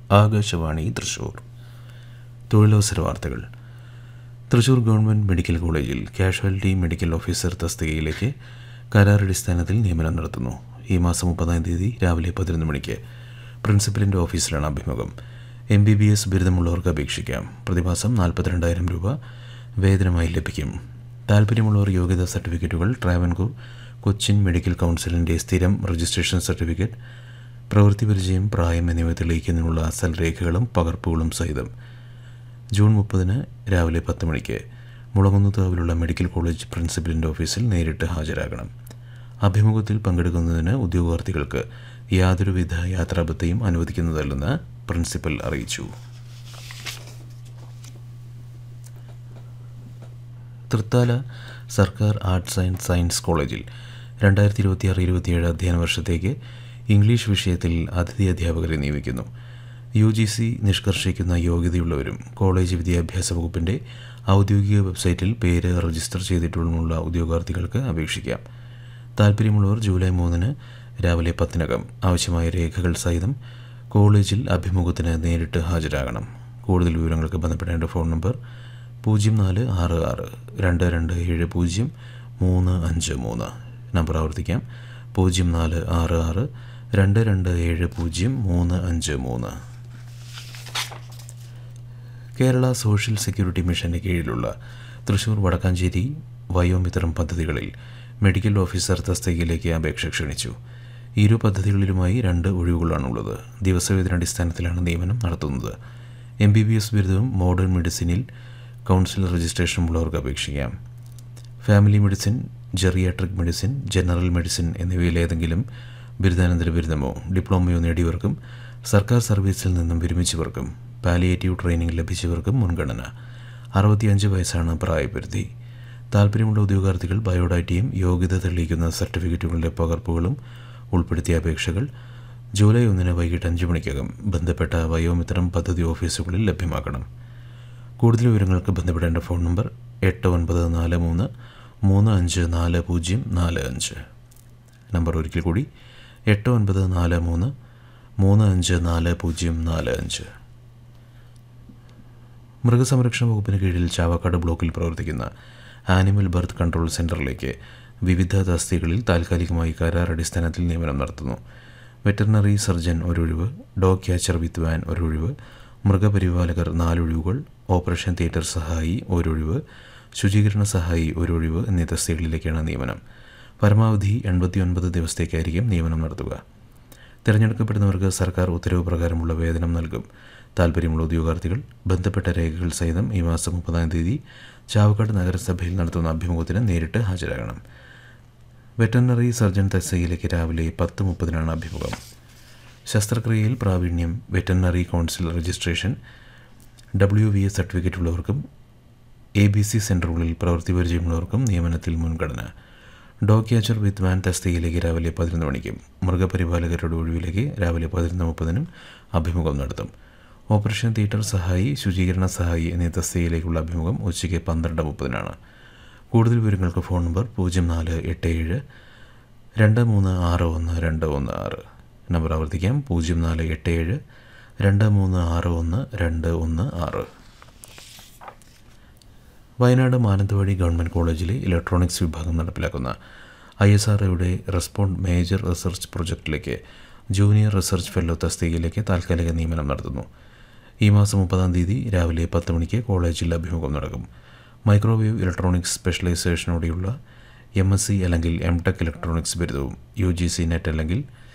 ആകാശവാണി തൃശൂർ തൊഴിലവസര വാർത്തകൾ Thrissur government medical കോളേജിൽ കാഷ്വാലിറ്റി മെഡിക്കൽ ഓഫീസർ തസ്തികയിലേക്ക് കരാറടിസ്ഥാനത്തിൽ നിയമനം നടത്തുന്നു ഈ മാസം മുപ്പതാം തീയതി രാവിലെ പതിനൊന്ന് മണിക്ക് പ്രിൻസിപ്പലിൻ്റെ ഓഫീസിലാണ് അഭിമുഖം എം ബി ബി എസ് ബിരുദമുള്ളവർക്ക് അപേക്ഷിക്കാം പ്രതിമാസം നാൽപ്പത്തിരണ്ടായിരം രൂപ വേതനമായി ലഭിക്കും താൽപ്പര്യമുള്ളവർ യോഗ്യതാ സർട്ടിഫിക്കറ്റുകൾ ട്രാവൻകൂർ കൊച്ചിൻ മെഡിക്കൽ കൗൺസിലിൻ്റെ സ്ഥിരം രജിസ്ട്രേഷൻ സർട്ടിഫിക്കറ്റ് പ്രവൃത്തി പരിചയം പ്രായം എന്നിവ തെളിയിക്കുന്നതിനുള്ള അസൽ രേഖകളും പകർപ്പുകളും സഹിതം ജൂൺ മുപ്പതിന് രാവിലെ പത്ത് മണിക്ക് മുളകുന്നതാവിലുള്ള മെഡിക്കൽ കോളേജ് പ്രിൻസിപ്പലിൻ്റെ ഓഫീസിൽ നേരിട്ട് ഹാജരാകണം അഭിമുഖത്തിൽ പങ്കെടുക്കുന്നതിന് ഉദ്യോഗാർത്ഥികൾക്ക് യാതൊരുവിധ യാത്രാബത്തയും അനുവദിക്കുന്നതല്ലെന്ന് പ്രിൻസിപ്പൽ അറിയിച്ചു തൃത്താല സർക്കാർ ആർട്സ് ആൻഡ് സയൻസ് കോളേജിൽ രണ്ടായിരത്തി ഇരുപത്തിയാറ് ഇരുപത്തിയേഴ് അധ്യയന വർഷത്തേക്ക് ഇംഗ്ലീഷ് വിഷയത്തിൽ അതിഥി അധ്യാപകരെ നിയമിക്കുന്നു യു ജി സി നിഷ്കർഷിക്കുന്ന യോഗ്യതയുള്ളവരും കോളേജ് വിദ്യാഭ്യാസ വകുപ്പിൻ്റെ ഔദ്യോഗിക വെബ്സൈറ്റിൽ പേര് രജിസ്റ്റർ ചെയ്തിട്ടുള്ള ഉദ്യോഗാർത്ഥികൾക്ക് അപേക്ഷിക്കാം താൽപ്പര്യമുള്ളവർ ജൂലൈ മൂന്നിന് രാവിലെ പത്തിനകം ആവശ്യമായ രേഖകൾ സഹിതം കോളേജിൽ അഭിമുഖത്തിന് നേരിട്ട് ഹാജരാകണം കൂടുതൽ വിവരങ്ങൾക്ക് ബന്ധപ്പെടേണ്ട ഫോൺ നമ്പർ പൂജ്യം നാല് ആറ് ആറ് രണ്ട് രണ്ട് ഏഴ് പൂജ്യം മൂന്ന് അഞ്ച് മൂന്ന് നമ്പർ ആവർത്തിക്കാം പൂജ്യം നാല് ആറ് ആറ് രണ്ട് രണ്ട് ഏഴ് പൂജ്യം മൂന്ന് അഞ്ച് മൂന്ന് കേരള സോഷ്യൽ സെക്യൂരിറ്റി മിഷന് കീഴിലുള്ള തൃശൂർ വടക്കാഞ്ചേരി വയോമിത്രം പദ്ധതികളിൽ മെഡിക്കൽ ഓഫീസർ തസ്തികയിലേക്ക് അപേക്ഷ ക്ഷണിച്ചു ഇരു പദ്ധതികളിലുമായി രണ്ട് ഒഴിവുകളാണുള്ളത് ദിവസവേതനാടിസ്ഥാനത്തിലാണ് നിയമനം നടത്തുന്നത് എം ബി ബി എസ് ബിരുദവും മോഡേൺ മെഡിസിനിൽ കൗൺസിൽ രജിസ്ട്രേഷനുമുള്ളവർക്ക് അപേക്ഷിക്കാം family medicine geriatric medicine general medicine എന്നിവയിലേതെങ്കിലും ബിരുദാനന്തര ബിരുദമോ ഡിപ്ലോമയോ നേടിയവർക്കും സർക്കാർ സർവീസിൽ നിന്നും വിരമിച്ചവർക്കും പാലിയേറ്റീവ് ട്രെയിനിങ് ലഭിച്ചവർക്കും മുൻഗണന അറുപത്തിയഞ്ച് വയസ്സാണ് പ്രായപരിധി താൽപ്പര്യമുള്ള ഉദ്യോഗാർത്ഥികൾ ബയോഡാറ്റയും യോഗ്യത തെളിയിക്കുന്ന സർട്ടിഫിക്കറ്റുകളുടെ പകർപ്പുകളും ഉൾപ്പെടുത്തിയ അപേക്ഷകൾ ജൂലൈ ഒന്നിന് വൈകിട്ട് അഞ്ച് മണിക്കകം ബന്ധപ്പെട്ട വയോമിത്രം പദ്ധതി ഓഫീസുകളിൽ ലഭ്യമാക്കണം കൂടുതൽ വിവരങ്ങൾക്ക് ബന്ധപ്പെടേണ്ട ഫോൺ നമ്പർ എട്ട് ഒൻപത് നാല് മൂന്ന് മൂന്ന് അഞ്ച് നാല് പൂജ്യം നാല് അഞ്ച് നമ്പർ ഒരിക്കൽ കൂടി എട്ട് ഒൻപത് നാല് മൂന്ന് മൂന്ന് അഞ്ച് നാല് പൂജ്യം നാല് അഞ്ച് മൃഗസംരക്ഷണ വകുപ്പിന് കീഴിൽ ചാവക്കാട് ബ്ലോക്കിൽ പ്രവർത്തിക്കുന്ന ആനിമൽ ബർത്ത് കൺട്രോൾ സെൻ്ററിലേക്ക് വിവിധ തസ്തികളിൽ താൽക്കാലികമായി കരാർ അടിസ്ഥാനത്തിൽ നിയമനം നടത്തുന്നു വെറ്ററിനറി സർജൻ ഒരൊഴിവ് ഡോഗ് ക്യാച്ചർ വിത്ത് വാൻ ഒരൊഴിവ് മൃഗപരിപാലകർ നാലൊഴിവുകൾ ഓപ്പറേഷൻ തിയേറ്റർ സഹായി ഒരൊഴിവ് ശുചീകരണ സഹായി ഒരൊഴിവ് എന്നീ തസ്തികളിലേക്കാണ് നിയമനം പരമാവധി എൺപത്തിയൊൻപത് ദിവസത്തേക്കായിരിക്കും നിയമനം നടത്തുക തിരഞ്ഞെടുക്കപ്പെടുന്നവർക്ക് സർക്കാർ ഉത്തരവ് പ്രകാരമുള്ള വേതനം നൽകും താൽപ്പര്യമുള്ള ഉദ്യോഗാർത്ഥികൾ ബന്ധപ്പെട്ട രേഖകൾ സഹിതം ഈ മാസം മുപ്പതാം തീയതി ചാവക്കാട് നഗരസഭയിൽ നടത്തുന്ന അഭിമുഖത്തിന് നേരിട്ട് ഹാജരാകണം വെറ്ററിനറി സർജൻ തസ്തികയിലേക്ക് രാവിലെ പത്ത് മുപ്പതിനാണ് അഭിമുഖം ശസ്ത്രക്രിയയിൽ പ്രാവീണ്യം veterinary council registration W V S certificate ഉള്ളവർക്കും എ ബി സി സെൻ്ററുകളിൽ പ്രവൃത്തി പരിചയമുള്ളവർക്കും നിയമനത്തിൽ മുൻഗണന ഡോഗ് ക്യാച്ചർ വിത്ത് വാൻ തസ്തികയിലേക്ക് രാവിലെ പതിനൊന്ന് മണിക്കും മൃഗപരിപാലകരുടെ ഒഴിവിലേക്ക് രാവിലെ പതിനൊന്ന് മുപ്പതിനും അഭിമുഖം നടത്തും ഓപ്പറേഷൻ തിയേറ്റർ സഹായി ശുചീകരണ സഹായി എന്നീ തസ്തികയിലേക്കുള്ള അഭിമുഖം ഉച്ചയ്ക്ക് പന്ത്രണ്ട് മുപ്പതിനാണ് കൂടുതൽ വിവരങ്ങൾക്ക് ഫോൺ നമ്പർ പൂജ്യം നാല് എട്ട് ഏഴ് രണ്ട് മൂന്ന് ആറ് ഒന്ന് രണ്ട് ഒന്ന് ആറ് നമ്പർ ആവർത്തിക്കാം പൂജ്യം നാല് എട്ട് ഏഴ് രണ്ട് മൂന്ന് ആറ് ഒന്ന് രണ്ട് ഒന്ന് ആറ് വയനാട് മാനന്തവാടി ഗവൺമെൻറ് കോളേജിലെ ഇലക്ട്രോണിക്സ് വിഭാഗം നടപ്പിലാക്കുന്ന ഐ എസ് ആർ ഒയുടെ റെസ്പോണ്ട് മേജർ റിസർച്ച് പ്രൊജക്റ്റിലേക്ക് ജൂനിയർ റിസർച്ച് ഫെല്ലോ തസ്തികയിലേക്ക് താൽക്കാലിക നിയമനം നടത്തുന്നു ഈ മാസം മുപ്പതാം തീയതി രാവിലെ പത്ത് മണിക്ക് കോളേജിൽ അഭിമുഖം നടക്കും മൈക്രോവേവ് ഇലക്ട്രോണിക്സ് സ്പെഷ്യലൈസേഷനോടെയുള്ള എം എസ് സി അല്ലെങ്കിൽ എം ടെക് ഇലക്ട്രോണിക്സ് ബിരുദവും യു ജി സി നെറ്റ് അല്ലെങ്കിൽ